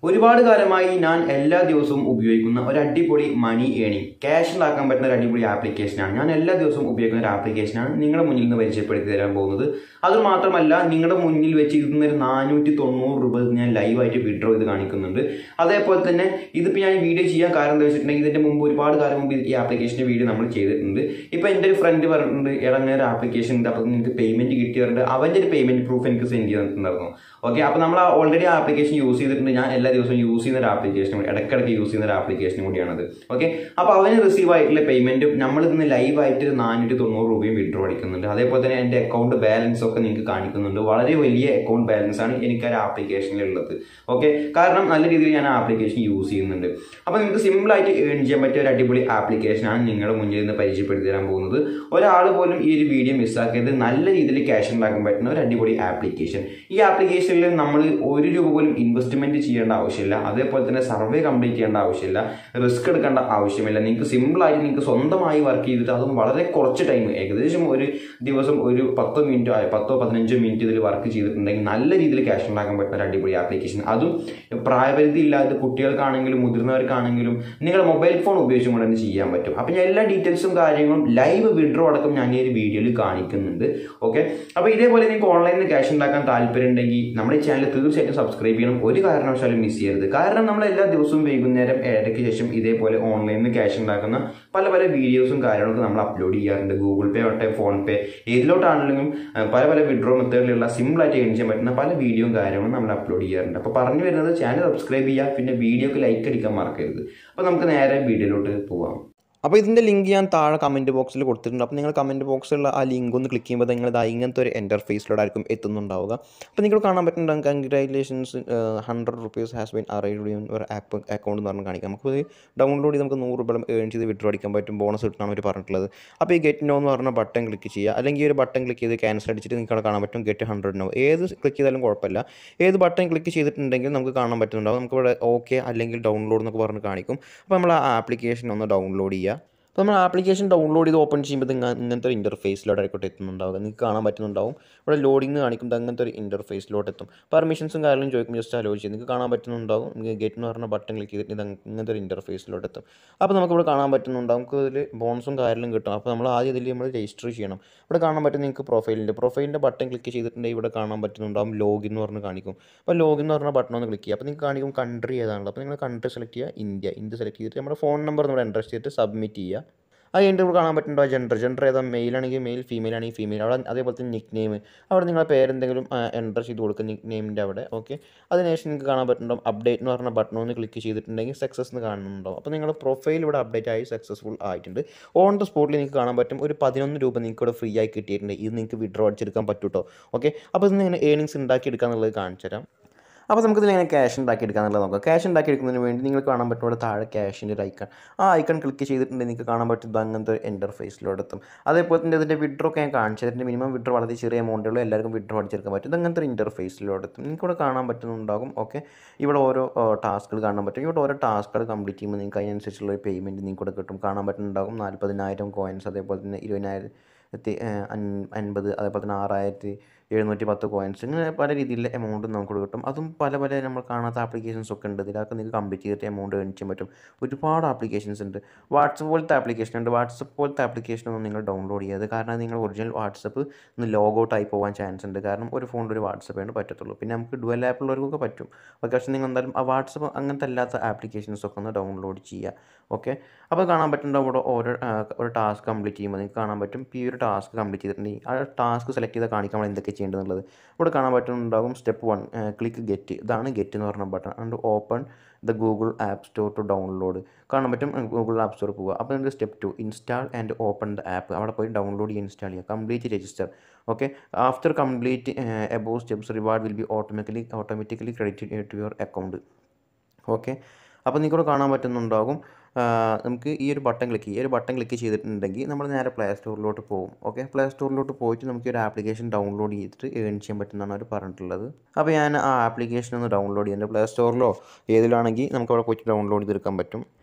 ഒരുപാട് കാലമായി ഞാൻ എല്ലാ ദിവസവും ഉപയോഗിക്കുന്ന ഒരു അടിപൊളി മണി ഏണിംഗ് ക്യാഷ് ഉണ്ടാക്കാൻ പറ്റുന്ന ഒരു അടിപൊളി ആപ്ലിക്കേഷനാണ് ഞാൻ എല്ലാ ദിവസവും ഉപയോഗിക്കുന്ന ഒരു ആപ്ലിക്കേഷനാണ് നിങ്ങളുടെ മുന്നിൽ നിന്ന് പരിചയപ്പെടുത്തി തരാൻ പോകുന്നത് അത് മാത്രമല്ല നിങ്ങളുടെ മുന്നിൽ വെച്ചിരിക്കുന്ന ഒരു നാനൂറ്റി തൊണ്ണൂറ് രൂപ ഞാൻ ലൈവായിട്ട് വിഡ്രോ ചെയ്ത് കാണിക്കുന്നുണ്ട് അതേപോലെ തന്നെ ഇതിപ്പോൾ ഞാൻ ഈ വീഡിയോ ചെയ്യാൻ കാരണം എന്താ വെച്ചിട്ടുണ്ടെങ്കിൽ ഇതിന്റെ മുമ്പ് ഒരുപാട് കാലം മുമ്പ് ഈ ആപ്ലിക്കേഷൻ്റെ വീഡിയോ നമ്മൾ ചെയ്തിട്ടുണ്ട് ഇപ്പോൾ എൻ്റെ ഒരു ഫ്രണ്ട് പറഞ്ഞിട്ടുണ്ട് എടാ അങ്ങനെ ഒരു ആപ്ലിക്കേഷൻ ഉണ്ട് അപ്പോൾ നിങ്ങൾക്ക് പേയ്മെന്റ് കിട്ടിയിട്ടുണ്ട് അവൻ്റെ ഒരു പേയ്മെന്റ് പ്രൂഫ് എനിക്ക് സെൻഡ് ചെയ്തിട്ടുണ്ടായിരുന്നു ഓക്കെ അപ്പോൾ നമ്മൾ ഓൾറെഡി ആ ആപ്ലിക്കേഷൻ യൂസ് ചെയ്തിട്ടുണ്ട് ഞാൻ എല്ലാ ദിവസവും യൂസ് ചെയ്യുന്ന ഒരു ആപ്ലിക്കേഷൻ ഇടയ്ക്കിടയ്ക്ക് യൂസ് ചെയ്യുന്ന ഒരു ആപ്ലിക്കേഷൻ കൂടിയാണത് ഓക്കെ അപ്പോൾ അവന് റിസീവ് ആയിട്ടുള്ള പേയ്മെന്റും നമ്മൾ ഇന്ന് ലൈവ് ആയിട്ട് നാനൂറ്റി തൊണ്ണൂറ് രൂപയും വിഡ്രോ അടിക്കുന്നുണ്ട് അതേപോലെ തന്നെ എൻ്റെ അക്കൗണ്ട് ബാലൻസ് ഒക്കെ നിങ്ങൾക്ക് കാണിക്കുന്നുണ്ട് വളരെ വലിയ അക്കൗണ്ട് ബാലൻസ് ആണ് എനിക്ക് ആ ആപ്ലിക്കേഷനിൽ ഉള്ളത് ഓക്കെ കാരണം നല്ല രീതിയിൽ ഞാൻ ആ ആപ്ലിക്കേഷൻ യൂസ് ചെയ്യുന്നുണ്ട് അപ്പോൾ നിങ്ങൾക്ക് സിമ്പിൾ ആയിട്ട് ഏൺ ചെയ്യാൻ പറ്റിയ ഒരു അടിപൊളി ആപ്ലിക്കേഷനാണ് നിങ്ങളുടെ മുന്നിൽ നിന്ന് പരിചയപ്പെടുത്തി തരാൻ പോകുന്നത് ഒരാൾ പോലും ഈ ഒരു വീഡിയോ മിസ്സാക്കിയത് നല്ല രീതിയിൽ ക്യാഷ് ഉണ്ടാക്കാൻ പറ്റുന്ന ഒരു അടിപൊളി ആപ്ലിക്കേഷൻ ഈ ആപ്ലിക്കേഷനിൽ നമ്മൾ ഒരു രൂപ പോലും ഇൻവെസ്റ്റ്മെന്റ് ചെയ്യേണ്ട ആവശ്യമില്ല അതേപോലെ തന്നെ സർവേ കംപ്ലീറ്റ് ചെയ്യേണ്ട ആവശ്യമില്ല റിസ്ക് എടുക്കേണ്ട ആവശ്യമില്ല നിങ്ങൾക്ക് സിമ്പിൾ ആയിട്ട് നിങ്ങൾക്ക് സ്വന്തമായി വർക്ക് ചെയ്തിട്ട് അതും വളരെ കുറച്ച് ടൈം ഏകദേശം ഒരു ദിവസം ഒരു പത്തോ മിനിറ്റോ പത്തോ പതിനഞ്ചോ മിനിറ്റ് ഇതിൽ വർക്ക് ചെയ്തിട്ടുണ്ടെങ്കിൽ നല്ല രീതിയിൽ ക്യാഷ് ഉണ്ടാക്കാൻ പറ്റുന്ന ഒരു അടിപൊളി ആപ്ലിക്കേഷൻ അതും പ്രായപരിധി ഇല്ലാതെ കുട്ടികൾക്കാണെങ്കിലും മുതിർന്നവർക്കാണെങ്കിലും നിങ്ങളുടെ മൊബൈൽ ഫോൺ ഉപയോഗിച്ചുകൊണ്ട് തന്നെ ചെയ്യാൻ പറ്റും അപ്പം ഞാൻ എല്ലാ ഡീറ്റെയിൽസും കാര്യങ്ങളും ലൈവ് വിഡ്രോ അടക്കം ഞാൻ ഈ ഒരു വീഡിയോയിൽ കാണിക്കുന്നുണ്ട് ഓക്കെ അപ്പോൾ ഇതേപോലെ നിങ്ങൾക്ക് ഓൺലൈനിൽ ക്യാഷ് ഉണ്ടാക്കാൻ താല്പര്യം ഉണ്ടെങ്കിൽ നമ്മുടെ ഈ ചാനൽ തീർച്ചയായിട്ടും സബ്സ്ക്രൈബ് ചെയ്യണം ഒരു കാരണവശാലും മിസ് ചെയ്യരുത് കാരണം നമ്മൾ എല്ലാ ദിവസവും വൈകുന്നേരം ഏഴരയ്ക്ക് ശേഷം ഇതേപോലെ ഓൺലൈനിൽ ക്യാഷ് ഉണ്ടാക്കുന്ന പല പല വീഡിയോസും കാര്യങ്ങളൊക്കെ നമ്മൾ അപ്ലോഡ് ചെയ്യാറുണ്ട് ഗൂഗിൾ പേ ആവട്ടെ ഫോൺ പേ ഏതിലോട്ടാണെങ്കിലും അഹ് പല പല വിഡ്രോ മെത്തേഡിലുള്ള സിമ്പിളായിട്ട് ഏൺ ചെയ്യാൻ പറ്റുന്ന പല വീഡിയോയും കാര്യങ്ങളും നമ്മൾ അപ്ലോഡ് ചെയ്യാറുണ്ട് അപ്പോൾ പറഞ്ഞു വരുന്നത് ചാനൽ സബ്സ്ക്രൈബ് ചെയ്യുക പിന്നെ വീഡിയോക്ക് ലൈക്ക് അടിക്കാൻ മറക്കരുത് അപ്പോൾ നമുക്ക് നേരെ വീഡിയോയിലോട്ട് പോവാം അപ്പോൾ ഇതിൻ്റെ ലിങ്ക് ഞാൻ താഴെ കമൻറ്റ് ബോക്സിൽ കൊടുത്തിട്ടുണ്ട് അപ്പോൾ നിങ്ങൾ കമൻറ്റ് ബോക്സിലുള്ള ആ ലിങ്ക് ഒന്ന് ക്ലിക്ക് ചെയ്യുമ്പോൾ നിങ്ങൾ ഇതാ ഇങ്ങനത്തെ ഒരു ഇൻ്റർഫേസിലോടായിരിക്കും എത്തുന്നുണ്ടാവുക അപ്പോൾ നിങ്ങൾ കാണാൻ പറ്റുന്നുണ്ടാകും congratulations hundred rupees has been arrived ഒരു ആപ്പ് അക്കൗണ്ട് എന്ന് പറഞ്ഞ് കാണിക്കാം നമുക്ക് ഡൗൺലോഡ് ചെയ്ത് നമുക്ക് നൂറ് രൂപ ഏൺ ചെയ്ത് വിഡ്രോ അടിക്കാൻ പറ്റും ബോണസ് കിട്ടണം അവർ പറഞ്ഞിട്ടുള്ളത് അപ്പോൾ ഈ ഗെറ്റ് നോ എന്ന് പറഞ്ഞ ബട്ടൺ ക്ലിക്ക് ചെയ്യുക അല്ലെങ്കിൽ ഈ ഒരു ബട്ടൺ ക്ലിക്ക് ചെയ്ത് ക്യാൻസൽ അടിച്ചിട്ട് നിങ്ങൾക്ക് അവിടെ കാണാൻ പറ്റും ഗെറ്റ് ഹൺഡ്രഡ് നോ ഏത് ക്ലിക്ക് ചെയ്താലും കുഴപ്പമില്ല ഏത് ബട്ടൺ ക്ലിക്ക് ചെയ്തിട്ടുണ്ടെങ്കിൽ നമുക്ക് കാണാൻ പറ്റുന്നുണ്ടാവും നമുക്ക് ഇവിടെ ഓക്കെ അല്ലെങ്കിൽ ഡൗൺലോഡ് എന്നൊക്കെ പറഞ്ഞ് കാണിക്കും അപ്പോൾ നമ്മൾ ആ ആപ്ലിക്കേഷൻ ഒന്ന് ഡൗൺലോഡ് ചെയ്യുക അപ്പോൾ നമ്മൾ ആപ്ലിക്കേഷൻ ഡൗൺലോഡ് ചെയ്ത് ഓപ്പൺ ചെയ്യുമ്പോൾ ഇത് ഇങ്ങ- ഇങ്ങനത്തെ ഒരു ഇൻ്റർഫേസിലോട്ട് ആയിക്കോട്ടെ എത്തുന്നുണ്ടാവുക നിങ്ങൾക്ക് കാണാൻ പറ്റുന്നുണ്ടാവും ഇവിടെ ലോഡിംഗ് കാണിക്കുമ്പോൾ അങ്ങനത്തെ ഒരു ഇൻ്റർഫേസിലോട്ട് എത്തും പെർമിഷൻസും കാര്യങ്ങളും ചോദിക്കും ജസ്റ്റ് ആലോചിച്ച് നിങ്ങൾക്ക് കാണാൻ പറ്റുന്നുണ്ടാവും നിങ്ങൾക്ക് ഗെറ്റ് എന്ന് പറഞ്ഞ ബട്ടൺ ക്ലിക്ക് ചെയ്തിട്ട് ഇത് ഇങ്ങനത്തെ ഒരു ഇൻ്റർഫേസിലോട്ട് എത്തും അപ്പോൾ നമുക്ക് ഇവിടെ കാണാൻ പറ്റുന്നുണ്ടാവും നമുക്ക് ഇതിൽ ബോണസും കാര്യങ്ങളും കിട്ടും അപ്പോൾ നമ്മൾ ആദ്യം ഇതിൽ നമ്മൾ രജിസ്റ്റർ ചെയ്യണം ഇവിടെ കാണാൻ പറ്റും നിങ്ങൾക്ക് പ്രൊഫൈലിൻ്റെ പ്രൊഫൈലിൻ്റെ ബട്ടൺ ക്ലിക്ക് ചെയ്തിട്ടുണ്ടെങ്കിൽ ഇവിടെ കാണാൻ പറ്റുന്നുണ്ടാവും ലോഗിൻ എന്ന് പറഞ്ഞ് കാണിക്കും അപ്പോൾ ലോഗിൻ എന്ന് പറഞ്ഞ ബട്ടൺ ഒന്ന് ക്ലിക്ക് ചെയ്യുക അപ്പോൾ നിങ്ങൾക്ക് കാണിക്കും കൺട്രി ഏതാണല്ലോ അപ്പോൾ നിങ്ങൾ കൺട്രി സെലക്ട് ചെയ്യുക ഇന്ത്യ ഇന്ത്യ സെലക്ട് ചെയ്തിട്ട് നമ്മുടെ ഫോൺ നമ്പർ നമ്മൾ എൻ്റർ ചെയ്തിട്ട് സബ്മിറ്റ് ചെയ്യുക അത് കഴിഞ്ഞിട്ട് ഇവിടെ കാണാൻ പറ്റുന്നുണ്ടോ ജെൻഡർ ജെൻഡർ ഏതാ മെയിൽ ആണെങ്കിൽ മെയിൽ ഫീമെയിൽ ആണെങ്കിൽ ഫീമെയിൽ അവിടെ അതേപോലെ തന്നെ നിക് നെയിം അവിടെ നിങ്ങളെ പേരെന്തെങ്കിലും എൻ്റർ ചെയ്ത് കൊടുക്കുക നിക് നെയിമിൻ്റെ അവിടെ ഓക്കെ അതിനുശേഷം നിങ്ങൾക്ക് കാണാൻ പറ്റുന്നുണ്ടാവും അപ്ഡേറ്റ് എന്ന് പറഞ്ഞ ബട്ടൺ ഒന്ന് ക്ലിക്ക് ചെയ്തിട്ടുണ്ടെങ്കിൽ സക്സസ് എന്ന് കാണുന്നുണ്ടാവും അപ്പോൾ നിങ്ങളുടെ പ്രൊഫൈൽ ഇവിടെ അപ്ഡേറ്റ് ആയി സക്സസ്ഫുൾ ആയിട്ടുണ്ട് ഓൺ ദ സ്പോട്ടിൽ നിങ്ങൾക്ക് കാണാൻ പറ്റും ഒരു പതിനൊന്ന് രൂപ നിങ്ങൾക്ക് ഇവിടെ ഫ്രീ ആയി കിട്ടിയിട്ടുണ്ട് ഇത് നിങ്ങൾക്ക് വിഡ്രോ അടിച്ചെടുക്കാൻ പറ്റൂട്ടോ ഓക്കെ അപ്പോൾ ഇത് ഇങ്ങനെ ഏണിങ്സ് ഉണ്ടാക്കിയെടുക്കുക എന്നുള്ളത് കാണിച്ചു തരാം അപ്പോൾ നമുക്കിതിൽ എങ്ങനെ ക്യാഷ് ഉണ്ടാക്കി എടുക്കാന്നുള്ളത് നോക്കാം ക്യാഷ് ഉണ്ടാക്കി എടുക്കുന്നതിന് വേണ്ടി നിങ്ങൾക്ക് കാണാൻ പറ്റും ഇവിടെ താഴെ ക്യാഷിൻ്റെ ഒരു ഐക്കൺ ആ ഐക്കൺ ക്ലിക്ക് ചെയ്തിട്ടുണ്ടെങ്കിൽ നിങ്ങൾക്ക് കാണാൻ പറ്റും ഇത് അങ്ങനത്തെ ഒരു ഇൻ്റർഫേസിലോട്ട് എത്തും അതേപോലെ തന്നെ ഇതിൻ്റെ വിഡ്രോ ഒക്കെ ഞാൻ കാണിച്ചു ഇതിൻ്റെ മിനിമം വിഡ്രോ വളരെ ചെറിയ എമൗണ്ടേ ഉള്ളൂ എല്ലാവർക്കും വിഡ്രോ അടിച്ചെടുക്കാൻ പറ്റും ഇത് അങ്ങനത്തെ ഒരു ഇൻ്റർഫേസിലോട്ട് എത്തും നിങ്ങൾക്ക് ഇവിടെ കാണാൻ പറ്റുന്നുണ്ടാകും ഓക്കെ ഇവിടെ ഓരോ ടാസ്കുകൾ കാണാൻ പറ്റും ഇവിടെ ഓരോ ടാസ്കുകൾ കംപ്ലീറ്റ് ചെയ്യുമ്പോൾ നിങ്ങൾക്ക് അതിനനുസരിച്ചുള്ള ഒരു പേയ്മെൻറ്റ് നിങ്ങൾക്ക് ഇവിടെ കിട്ടും കാണാൻ പറ്റുന്നുണ്ടാകും നാൽപ്പതിനായിരം കോയിൻസ് അതേപോലെ തന്നെ ഇരുപതിനായിരത്തി അൻപത് അതേപോലെ തന്നെ ആറായിരത്തി എഴുന്നൂറ്റി പത്ത് കോയിൻസ് ഇങ്ങനെ പല രീതിയിലുള്ള എമൗണ്ട് നമുക്ക് കിട്ടും അതും പല പല നമ്മൾ കാണാത്ത ആപ്ലിക്കേഷൻസ് ഒക്കെ ഉണ്ട് ഇതിലൊക്കെ നിങ്ങൾക്ക് കംപ്ലീറ്റ് ചെയ്തിട്ട് എമൗണ്ട് ഏൺ ചെയ്യാൻ പറ്റും ഒരുപാട് ആപ്ലിക്കേഷൻസ് ഉണ്ട് വാട്സപ്പ് പോലത്തെ ആപ്ലിക്കേഷൻ ഉണ്ട് വാട്സപ്പ് പോലത്തെ ആപ്ലിക്കേഷൻ ഒന്നും നിങ്ങൾ ഡൗൺലോഡ് ചെയ്യരുത് കാരണം നിങ്ങൾ ഒറിജിനൽ വാട്സപ്പ് ഒന്ന് ലോഗൗട്ട് ആയി പോകാൻ ചാൻസ് ഉണ്ട് കാരണം ഒരു ഫോണിൽ ഒരു വാട്സപ്പ് ആണ് പറ്റത്തുള്ളൂ പിന്നെ നമുക്ക് ഡുവൽ ആപ്പുള്ളവർക്കൊക്കെ പറ്റും പക്ഷേ നിങ്ങൾ എന്തായാലും ആ വാട്സപ്പ് അങ്ങനത്തെ അല്ലാത്ത ആപ്ലിക്കേഷൻസ് ഒക്കെ ഒന്ന് ഡൗൺലോഡ് ചെയ്യുക ഓക്കെ അപ്പോൾ കാണാൻ പറ്റുന്നുണ്ടാവും ഇവിടെ ഓരോ ആ, ഒരു ടാസ്ക് കംപ്ലീറ്റ് ചെയ്യുമ്പോൾ നിങ്ങൾക്ക് കാണാൻ പറ്റും ഇപ്പോൾ ഈ ഒരു ടാസ്ക് കംപ്ലീറ്റ് ചെയ്തിട്ടുണ്ടെങ്കിൽ ആ ടാസ്ക് സെലക്ട് ചെയ്താൽ കാണിക്കാൻ നമ്മൾ എന്തൊക്കെ ചെയ്യേണ്ടതെന്നുള്ളത് ഇവിടെ കാണാൻ പറ്റുന്നുണ്ടാകും സ്റ്റെപ്പ് വൺ ക്ലിക്ക് ഗെറ്റ് ഇതാണ് ഗെറ്റ് എന്ന് പറഞ്ഞ button and open the Google app store to download കാണാൻ പറ്റും ഗൂഗിൾ ആപ്പ് സ്റ്റോർ പോവുക അപ്പോൾ നിങ്ങൾക്ക് step two install and open the app അവിടെ പോയി ഡൗൺലോഡ് ചെയ്യുക ഇൻസ്റ്റാൾ ചെയ്യുക complete register okay after complete above steps reward will be automatically automatically credit to your account okay അപ്പോൾ നിങ്ങൾക്ക് കാണാൻ പറ്റുന്നുണ്ടാകും ആ, നമുക്ക് ഈ ഒരു ബട്ടൺ ക്ലിക്ക് ഈ ഒരു ബട്ടൺ ക്ലിക്ക് ചെയ്തിട്ടുണ്ടെങ്കിൽ നമ്മൾ നേരെ പ്ലേ സ്റ്റോറിലോട്ട് പോകും ഓക്കെ പ്ലേ സ്റ്റോറിലോട്ട് പോയിട്ട് നമുക്ക് ഈ ഒരു ആപ്ലിക്കേഷൻ ഡൗൺലോഡ് ചെയ്തിട്ട് ഏൺ ചെയ്യാൻ പറ്റുന്നതാണ് അവർ പറഞ്ഞിട്ടുള്ളത് അപ്പോൾ ഞാൻ ആ ആപ്ലിക്കേഷൻ ഒന്ന് ഡൗൺലോഡ് ചെയ്യുന്നുണ്ട് പ്ലേ സ്റ്റോറിലോ ഏതിലാണെങ്കിൽ നമുക്ക് അവിടെ പോയിട്ട് ഡൗൺലോഡ് ചെയ്തെടുക്കാൻ പറ്റും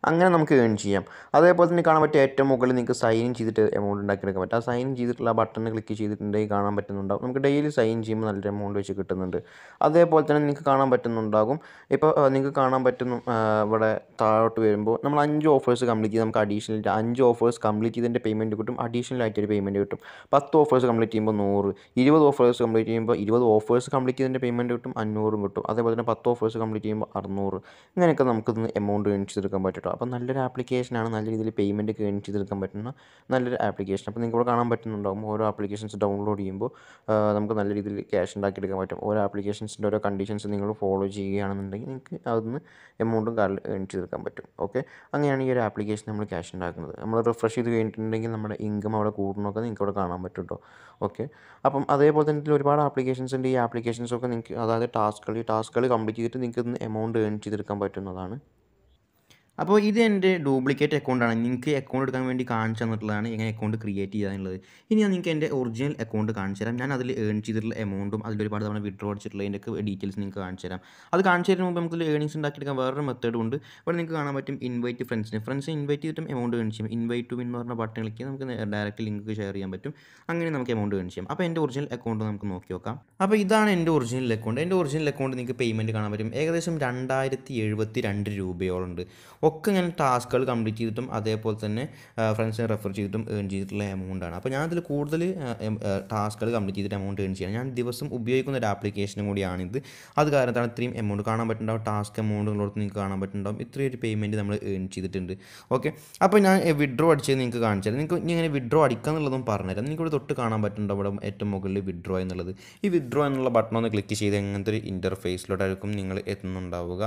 അങ്ങനെ നമുക്ക് ഏൺ ചെയ്യാം അതേപോലെ തന്നെ കാണാൻ പറ്റിയ ഏറ്റവും മുകളിൽ നിങ്ങൾക്ക് സൈൻ ഇൻ ചെയ്തിട്ട് എമൗണ്ട് ഉണ്ടാക്കിയെടുക്കാൻ പറ്റും ആ സൈൻ ഇൻ ചെയ്തിട്ടുള്ള ബട്ടൺ ക്ലിക്ക് ചെയ്തിട്ടുണ്ടെങ്കിൽ കാണാൻ പറ്റുന്നുണ്ടാവും നമുക്ക് ഡെയിലി സൈൻ ചെയ്യുമ്പോൾ നല്ലൊരു എമൗണ്ട് വെച്ച് കിട്ടുന്നുണ്ട് അതേപോലെ തന്നെ നിങ്ങൾക്ക് കാണാൻ പറ്റുന്നുണ്ടാകും ഇപ്പോൾ നിങ്ങൾക്ക് കാണാൻ പറ്റുന്നു ആ, ഇവിടെ താഴോട്ട് വരുമ്പോൾ നമ്മൾ അഞ്ച് ഓഫേഴ്സ് കംപ്ലീറ്റ് ചെയ്ത് നമുക്ക് അഡീഷണൽ അഞ്ച് ഓഫേഴ്സ് കംപ്ലീറ്റ് ചെയ്തതിൻ്റെ പേയ്മെൻറ്റ് കിട്ടും അഡീഷണൽ ആയിട്ട് ഒരു പേയ്മെൻറ്റ് കിട്ടും പത്ത് ഓഫേഴ്സ് കംപ്ലീറ്റ് ചെയ്യുമ്പോൾ നൂറ് ഇരുപത് ഓഫേഴ്സ് കംപ്ലീറ്റ് ചെയ്യുമ്പോൾ ഇരുപത് ഓഫേഴ്സ് കംപ്ലീറ്റ് ചെയ്തതിൻ്റെ പേയ്മെൻറ്റ് കിട്ടും അഞ്ഞൂറും കിട്ടും അതേപോലെ തന്നെ പത്ത് ഓഫേഴ്സ് കംപ്ലീറ്റ് ചെയ്യുമ്പോൾ അറുന്നൂറ് ഇങ്ങനെയൊക്കെ നമുക്ക് ഇന്ന് എമൗണ്ട് ഏൺ ചെയ്തെടുക്കാൻ പറ്റും അപ്പോൾ നല്ലൊരു ആപ്ലിക്കേഷനാണ് നല്ല രീതിയിൽ പേയ്മെൻറ്റ് ഒക്കെ ഏൺ ചെയ്തെടുക്കാൻ പറ്റുന്ന നല്ലൊരു ആപ്ലിക്കേഷൻ അപ്പോൾ നിങ്ങൾക്ക് ഇവിടെ കാണാൻ പറ്റുന്നുണ്ടാകും ഓരോ ആപ്ലിക്കേഷൻസ് ഡൗൺലോഡ് ചെയ്യുമ്പോൾ ആ, നമുക്ക് നല്ല രീതിയിൽ ക്യാഷ് ഉണ്ടാക്കിയെടുക്കാൻ പറ്റും ഓരോ ആപ്ലിക്കേഷൻസിൻ്റെ ഓരോ കണ്ടീഷൻസ് നിങ്ങൾ ഫോളോ ചെയ്യുകയാണെന്നുണ്ടെങ്കിൽ നിങ്ങൾക്ക് അതിന് എമൗണ്ടും കാർഡിൽ ഏൺ ചെയ്തെടുക്കാൻ പറ്റും ഓക്കെ അങ്ങനെയാണ് ഈ ഒരു ആപ്ലിക്കേഷൻ നമ്മൾ ക്യാഷ് ഉണ്ടാക്കുന്നത് നമ്മൾ റിഫ്രഷ് ചെയ്ത് കഴിഞ്ഞിട്ടുണ്ടെങ്കിൽ നമ്മുടെ ഇൻകം അവിടെ കൂടുന്നൊക്കെ നിങ്ങൾക്ക് അവിടെ കാണാൻ പറ്റും കേട്ടോ ഓക്കെ അപ്പം അതേപോലെ തന്നെ ഇതിൽ ഒരുപാട് ആപ്ലിക്കേഷൻസ് ഉണ്ട് ഈ ആപ്ലിക്കേഷൻസ് ഒക്കെ നിങ്ങൾക്ക് അതായത് ടാസ്കുകൾ ഈ ടാസ്കുകൾ കംപ്ലീറ്റ് ചെയ്തിട്ട് നിങ്ങൾക്ക് ഇന്ന് എമൗണ്ട് ഏൺ ചെയ്തെടുക്കാൻ പറ്റുന്നതാണ് അപ്പോൾ ഇത് എൻ്റെ ഡ്യൂപ്ലിക്കേറ്റ് അക്കൗണ്ടാണ് നിങ്ങൾക്ക് അക്കൗണ്ട് എടുക്കാൻ വേണ്ടി കാണിച്ചു തന്നിട്ടുള്ളതാണ് എങ്ങനെ അക്കൗണ്ട് ക്രിയേറ്റ് ചെയ്യാനുള്ളത് ഇനി ഞാൻ നിങ്ങൾക്ക് എൻ്റെ ഒറിജിനൽ അക്കൗണ്ട് കാണിച്ചു തരാം ഞാൻ അതിൽ ഏൺ ചെയ്തിട്ടുള്ള എമൗണ്ടും അതിൽ ഒരുപാട് തവണ വിഡ്രോ അടിച്ചിട്ടുള്ള ഒക്കെ ഡീറ്റെയിൽസ് നിങ്ങൾക്ക് കാണിച്ചു തരാം അത് കാണിച്ചു തരുന്ന മുമ്പ് നമുക്ക് ഏണിങ്സ് ഉണ്ടാക്കിയെടുക്കാൻ വേറൊരു മെത്തേഡ് ഉണ്ട് ഇവിടെ നിങ്ങൾക്ക് കാണാൻ പറ്റും ഇൻവൈറ്റ് ഫ്രണ്ട്സിന് ഫ്രണ്ട്സിനെ ഇൻവൈറ്റ് ചെയ്തിട്ടും എമൗണ്ട് ഏൺ ചെയ്യും ഇൻവൈറ്റ് ടു എന്ന് പറഞ്ഞ ബട്ടൺ ക്ലിക്ക് നമുക്ക് ഡയറക്റ്റ് ലിങ്ക് ഷെയർ ചെയ്യാൻ പറ്റും അങ്ങനെ നമുക്ക് എമൗണ്ട് ഏൺ ചെയ്യാം അപ്പോൾ എൻ്റെ ഒറിജിനൽ അക്കൗണ്ട് നമുക്ക് നോക്കി നോക്കാം അപ്പോൾ ഇതാണ് എൻ്റെ ഒറിജിനൽ അക്കൗണ്ട് എൻ്റെ ഒറിജിനൽ അക്കൗണ്ട് നിങ്ങൾക്ക് പേയ്മെൻറ്റ് കാണാൻ പറ്റും ഏകദേശം രണ്ടായിരത്തി എഴുപത്തി രണ്ട് രൂപയോളം ഉണ്ട് ഒക്കെ ഞാൻ ടാസ്കുകൾ കംപ്ലീറ്റ് ചെയ്തിട്ടും അതേപോലെ തന്നെ ഫ്രണ്ട്സിനെ റെഫർ ചെയ്തിട്ടും ഏൺ ചെയ്തിട്ടുള്ള എമൗണ്ട് ആണ് അപ്പോൾ ഞാൻ അതിൽ കൂടുതൽ ടാസ്കുകൾ കംപ്ലീറ്റ് ചെയ്തിട്ട് എമൗണ്ട് ഏൺ ചെയ്യണം ഞാൻ ദിവസം ഉപയോഗിക്കുന്ന ഒരു ആപ്ലിക്കേഷനും കൂടിയാണിത് അത് കാരണത്താണ് ഇത്രയും എമൗണ്ട് കാണാൻ പറ്റുന്നുണ്ടാവും ടാസ്ക് എമൗണ്ടുകളോട് നിങ്ങൾക്ക് കാണാൻ പറ്റുന്നുണ്ടാവും ഇത്രയും ഒരു പേയ്മെൻറ്റ് നമ്മൾ ഏൺ ചെയ്തിട്ടുണ്ട് ഓക്കെ അപ്പോൾ ഞാൻ വിഡ്രോ അടിച്ചത് നിങ്ങൾക്ക് കാണിച്ചു തരാം നിങ്ങൾക്ക് ഇനി എങ്ങനെ വിഡ്രോ അടിക്കുക എന്നുള്ളതും പറഞ്ഞുതരാം നിങ്ങൾക്ക് ഇവിടെ തൊട്ട് കാണാൻ പറ്റുന്നുണ്ട് അവിടെ ഏറ്റവും മുകളിൽ വിഡ്രോ എന്നുള്ളത് ഈ വിഡ്രോ എന്നുള്ള ബട്ടൺ ഒന്ന് ക്ലിക്ക് ചെയ്ത് എങ്ങനത്തെ ഒരു ഇൻ്റർഫേസിലോട്ടായിരിക്കും നിങ്ങൾ എത്തുന്നുണ്ടാവുക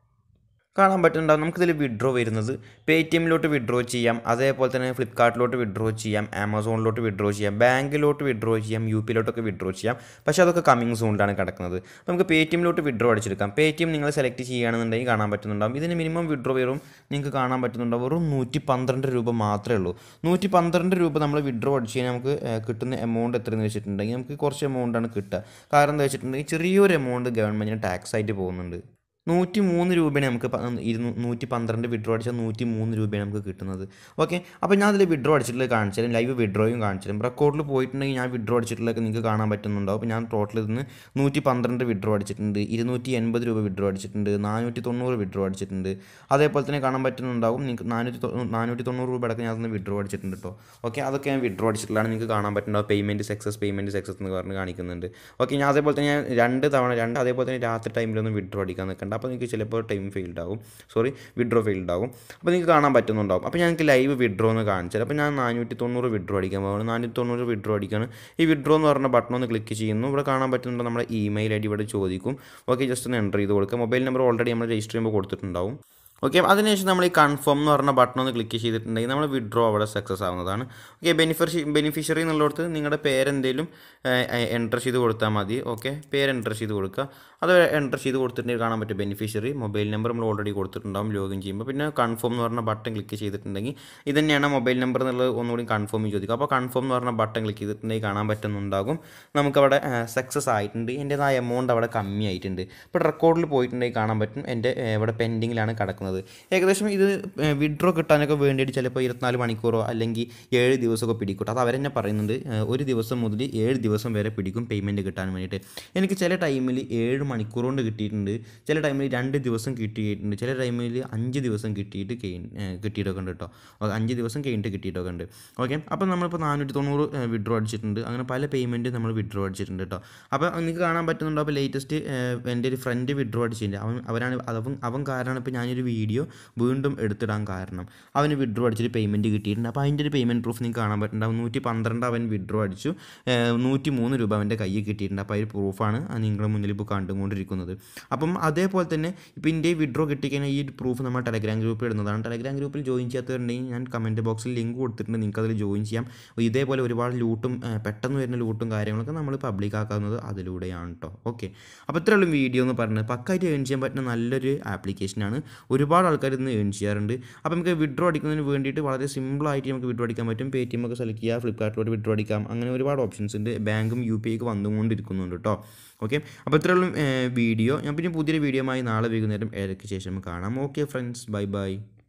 കാണാൻ പറ്റുന്നുണ്ടാവും നമുക്കിതിൽ വിഡ്രോ വരുന്നത് പേ ടി എമ്മിലോട്ട് വിഡ്രോ ചെയ്യാം അതേപോലെ തന്നെ ഫ്ലിപ്കാർട്ടിലോട്ട് വിഡ്രോ ചെയ്യാം ആമസോണിലോട്ട് വിഡ്രോ ചെയ്യാം ബാങ്കിലോട്ട് വിഡ്രോ ചെയ്യാം യു പിയിലോട്ടൊക്കെ വിഡ്രോ ചെയ്യാം പക്ഷേ അതൊക്കെ കമ്മിങ് സൂണിലാണ് കിടക്കുന്നത് നമുക്ക് പേ ടി എമ്മിലോട്ട് വിഡ്രോ അടിച്ചെടുക്കാം പേ ടി എം നിങ്ങൾ സെലക്ട് ചെയ്യുകയാണെന്നുണ്ടെങ്കിൽ കാണാൻ പറ്റുന്നുണ്ടാവും ഇതിന് മിനിമം വിഡ്രോ വരും നിങ്ങൾക്ക് കാണാൻ പറ്റുന്നുണ്ടാവും വെറും നൂറ്റി പന്ത്രണ്ട് രൂപ മാത്രമേ ഉള്ളൂ നൂറ്റി പന്ത്രണ്ട് രൂപ നമ്മൾ വിഡ്രോ അടിച്ച് കഴിഞ്ഞാൽ നമുക്ക് ഏഹ്, കിട്ടുന്ന എമൗണ്ട് എത്രയെന്ന് വെച്ചിട്ടുണ്ടെങ്കിൽ നമുക്ക് കുറച്ച് എമൗണ്ടാണ് കിട്ടുക കാരണം എന്താ വെച്ചിട്ടുണ്ടെങ്കിൽ ചെറിയൊരു എമൗണ്ട് ഗവൺമെൻറ്റിന് ടാക്സ് ആയിട്ട് പോകുന്നുണ്ട് നൂറ്റി മൂന്ന് രൂപയാണ് നമുക്ക് പ- ഇരുന്നൂ നൂറ്റി പന്ത്രണ്ട് വിഡ്രോ അടിച്ചാൽ നൂറ്റി മൂന്ന് രൂപയാണ് നമുക്ക് കിട്ടുന്നത് ഓക്കെ അപ്പോൾ ഞാൻ അതിൽ വിഡ്രോ അടിച്ചിട്ടുള്ളത് കാണിച്ചു തരാം ലൈവ് വിഡ്രോയും കാണിച്ചു തരാം റെക്കോർഡിൽ പോയിട്ടുണ്ടെങ്കിൽ ഞാൻ വിഡ്രോ അടിച്ചിട്ടുള്ളതൊക്കെ നിങ്ങൾക്ക് കാണാൻ പറ്റുന്നുണ്ടാവും അപ്പോൾ ഞാൻ ടോട്ടൽ ഇതിന് നൂറ്റി പന്ത്രണ്ട് വിഡ്രോ അടിച്ചിട്ടുണ്ട് ഇരുന്നൂറ്റി എൺപത് രൂപ വിഡ്രോ അടിച്ചിട്ടുണ്ട് നാനൂറ്റി തൊണ്ണൂറ് വിഡ്രോ അടിച്ചിട്ടുണ്ട് അതേപോലെ തന്നെ കാണാൻ പറ്റുന്നുണ്ടാവും നിങ്ങൾക്ക് നാനൂറ്റി തൊ- നാനൂറ്റി തൊണ്ണൂറ് രൂപ അടക്കം ഞാൻ അതിന് വിഡ്രോ അടിച്ചിട്ടുണ്ട് കേട്ടോ ഓക്കെ അതൊക്കെ ഞാൻ വിഡ്രോ അടിച്ചിട്ടുള്ളതാണ് നിങ്ങൾക്ക് കാണാൻ പറ്റുന്നുണ്ടാവും പേയ്മെൻറ്റ് സക്സസ് പേയ്മെൻറ്റ് സക്സസ് എന്ന് പറഞ്ഞ് കാണിക്കുന്നുണ്ട് ഓക്കെ ഞാൻ അതേപോലെ തന്നെ ഞാൻ രണ്ട് തവണ രണ്ട് അതേപോലെ തന്നെ രാത്രി ടൈമിലൊന്നും വിഡ്രോ അടിക്കാൻ നിൽക്കണ്ട അപ്പോൾ നിങ്ങൾക്ക് ചിലപ്പോൾ ടൈം ഫെയിൽഡ് ആകും സോറി വിഡ്രോ ഫെയിൽഡ് ആകും അപ്പോൾ നിങ്ങൾക്ക് കാണാൻ പറ്റുന്നുണ്ടാവും അപ്പോൾ ഞങ്ങൾക്ക് ലൈവ് വിഡ്രോ എന്ന് കാണിച്ചത് അപ്പോൾ ഞാൻ നാനൂറ്റി തൊണ്ണൂറ് വിഡ്രോ അടിക്കാൻ പോകുന്നത് നാനൂറ്റി തൊണ്ണൂറ് വിഡ്രോ അടിക്കുകയാണ് ഈ വിഡ്രോ എന്ന് പറഞ്ഞ ബട്ടൺ ഒന്ന് ക്ലിക്ക് ചെയ്യുന്നു ഇവിടെ കാണാൻ പറ്റുന്നുണ്ട് നമ്മുടെ ഇമെയിൽ ഐ ഡി ഇവിടെ ചോദിക്കും ഓക്കെ ജസ്റ്റ് ഒന്ന് എൻ്റർ ചെയ്ത് കൊടുക്കുക മൊബൈൽ നമ്പർ ഓൾറെഡി നമ്മൾ രജിസ്റ്റർ ചെയ്യുമ്പോൾ കൊടുത്തിട്ടുണ്ടാവും ഓക്കെ അതിനുശേഷം നമ്മൾ ഈ കൺഫേം എന്ന് പറഞ്ഞ ബട്ടൺ ഒന്ന് ക്ലിക്ക് ചെയ്തിട്ടുണ്ടെങ്കിൽ നമ്മൾ വിഡ്രോ അവിടെ സക്സസ് ആവുന്നതാണ് ഓക്കെ ബെനിഫിഷി ബെനിഫിഷ്യറി എന്നുള്ളിടത്ത് നിങ്ങളുടെ പേരെന്തെങ്കിലും എൻ്റർ ചെയ്ത് കൊടുത്താൽ മതി ഓക്കെ പേര് എൻ്റർ ചെയ്ത് കൊടുക്കുക അത് എൻ്റർ ചെയ്ത് കൊടുത്തിട്ടുണ്ടെങ്കിൽ കാണാൻ പറ്റും ബെനിഫിഷ്യറി മൊബൈൽ നമ്പർ നമ്മൾ ഓൾറെഡി കൊടുത്തിട്ടുണ്ടാവും ലോഗിൻ ചെയ്യുമ്പോൾ പിന്നെ കൺഫേം എന്ന് പറഞ്ഞ ബട്ടൺ ക്ലിക്ക് ചെയ്തിട്ടുണ്ടെങ്കിൽ ഇത് തന്നെയാണ് മൊബൈൽ നമ്പർ എന്നുള്ളത് ഒന്നുകൂടി കൺഫേം ചോദിക്കുക അപ്പോൾ കൺഫേം എന്ന് പറഞ്ഞ ബട്ടൺ ക്ലിക്ക് ചെയ്തിട്ടുണ്ടെങ്കിൽ കാണാൻ പറ്റുന്നുണ്ടാകും നമുക്കവിടെ സക്സസ് ആയിട്ടുണ്ട് എൻ്റേതായ എമൗണ്ട് അവിടെ കമ്മി ആയിട്ടുണ്ട് ഇപ്പോൾ റെക്കോർഡിൽ പോയിട്ടുണ്ടെങ്കിൽ കാണാൻ പറ്റും എൻ്റെ ഏഹ്, ഇവിടെ പെൻഡിങ്ങിലാണ് കിടക്കുന്നത് ഏകദേശം ഇത് വിഡ്രോ കിട്ടാനൊക്കെ വേണ്ടിയിട്ട് ചിലപ്പോൾ ഇരുപത്തിനാല് മണിക്കൂറോ അല്ലെങ്കിൽ ഏഴ് ദിവസമൊക്കെ പിടിക്കും അത് അവരെന്നെ പറയുന്നുണ്ട് ഏഹ്, ഒരു ദിവസം മുതൽ ഏഴ് ദിവസം വരെ പിടിക്കും പേയ്മെൻറ്റ് കിട്ടാൻ വേണ്ടിയിട്ട് എനിക്ക് ചില ടൈമിൽ ഏഴ് മണിക്കൂർ കൊണ്ട് കിട്ടിയിട്ടുണ്ട് ചില ടൈമിൽ രണ്ട് ദിവസം കിട്ടിയിട്ടുണ്ട് ചില ടൈമിൽ അഞ്ച് ദിവസം കിട്ടിയിട്ട് കഴി- ഏഹ്, കിട്ടിയിട്ടൊക്കെ ഉണ്ട് കേട്ടോ ഓ, അഞ്ച് ദിവസം കഴിഞ്ഞിട്ട് കിട്ടിയിട്ടൊക്കെ ഉണ്ട് ഓക്കെ അപ്പോൾ നമ്മളിപ്പോൾ നാനൂറ്റി തൊണ്ണൂറ് വിഡ്രോ അടിച്ചിട്ടുണ്ട് അങ്ങനെ പല പേയ്മെൻറ്റ് നമ്മൾ വിഡ്രോ അടിച്ചിട്ടുണ്ട് കേട്ടോ അപ്പോൾ നിങ്ങൾക്ക് കാണാൻ പറ്റുന്നുണ്ടോ അപ്പോൾ ലേറ്റസ്റ്റ് എൻ്റെ ഒരു ഫ്രണ്ട് വിഡ്രോ അടിച്ചിട്ടുണ്ട് അവൻ അവനാണ് അവൻ അവൻ കാരണമാണ് ഇപ്പോൾ ഞാനൊരു വീഡിയോ വീണ്ടും എടുത്തിടാൻ കാരണം അവന് വിഡ്രോ അടിച്ചിട്ട് പേയ്മെൻറ്റ് കിട്ടിയിട്ടുണ്ട് അപ്പോൾ അതിൻ്റെ ഒരു പേയ്മെൻറ്റ് പ്രൂഫ് നിങ്ങൾക്ക് കാണാൻ പറ്റുന്നുണ്ടാവും നൂറ്റി പന്ത്രണ്ട് അവൻ വിഡ്രോ അടിച്ചു നൂറ്റി മൂന്ന് രൂപ അവൻ്റെ കയ്യിൽ കിട്ടിയിട്ടുണ്ട് അപ്പോൾ ആ ഒരു പ്രൂഫാണ് നിങ്ങളുടെ മുന്നിൽ ഇപ്പോൾ കണ്ടുകൊണ്ടിരിക്കുന്നത് അപ്പം അതേപോലെ തന്നെ ഇപ്പോൾ എൻ്റെ വിഡ്രോ കിട്ടിക്കഴിഞ്ഞാൽ ഈ ഒരു പ്രൂഫ് നമ്മൾ ടെലഗ്രാം ഗ്രൂപ്പിൽ ഇടുന്നതാണ് ടെലഗ്രാം ഗ്രൂപ്പിൽ ജോയിൻ ചെയ്യാത്തവരുണ്ടെങ്കിൽ ഞാൻ കമൻറ്റ് ബോക്സിൽ ലിങ്ക് കൊടുത്തിട്ടുണ്ട് നിങ്ങൾക്ക് അതിൽ ജോയിൻ ചെയ്യാം അപ്പോൾ ഇതേപോലെ ഒരുപാട് ലൂട്ടും ഏഹ്, പെട്ടെന്ന് വരുന്ന ലൂട്ടും കാര്യങ്ങളൊക്കെ നമ്മൾ പബ്ലിക് ആക്കാവുന്നത് അതിലൂടെയാണ് കേട്ടോ ഓക്കെ അപ്പോൾ ഇത്രയുള്ള വീഡിയോ എന്ന് പറഞ്ഞത് പക്കായിട്ട് ഏൺ ചെയ്യാൻ പറ്റുന്ന നല്ലൊരു ആപ്ലിക്കേഷനാണ് ഒരുപാട് ആൾക്കാർ ഇന്ന് ഏൺ ചെയ്യാറുണ്ട് അപ്പോൾ നമുക്ക് വിഡ്രോ അടിക്കുന്നതിന് വേണ്ടിയിട്ട് വളരെ സിമ്പിളായിട്ട് നമുക്ക് വിഡ്രോ അടിക്കാൻ പറ്റും പേ ടി എം ഒക്കെ സെലക്ട് ചെയ്യുക ഫ്ലിപ്കാർട്ടിലോട്ട് വിഡ്രോ അടിക്കാം അങ്ങനെ ഒരുപാട് ഓപ്ഷൻസ് ഉണ്ട് ബാങ്കും യു പി ഐക്ക് വന്നുകൊണ്ടിരിക്കുന്നുണ്ട് കേട്ടോ ഓക്കെ അപ്പോൾ ഇത്രയുള്ള വീഡിയോ ഞാൻ പിന്നെ പുതിയൊരു വീഡിയോ ആയി നാളെ വൈകുന്നേരം ഏഴരയ്ക്ക് ശേഷം കാണാം ഓക്കെ ഫ്രണ്ട്സ് ബൈ ബൈ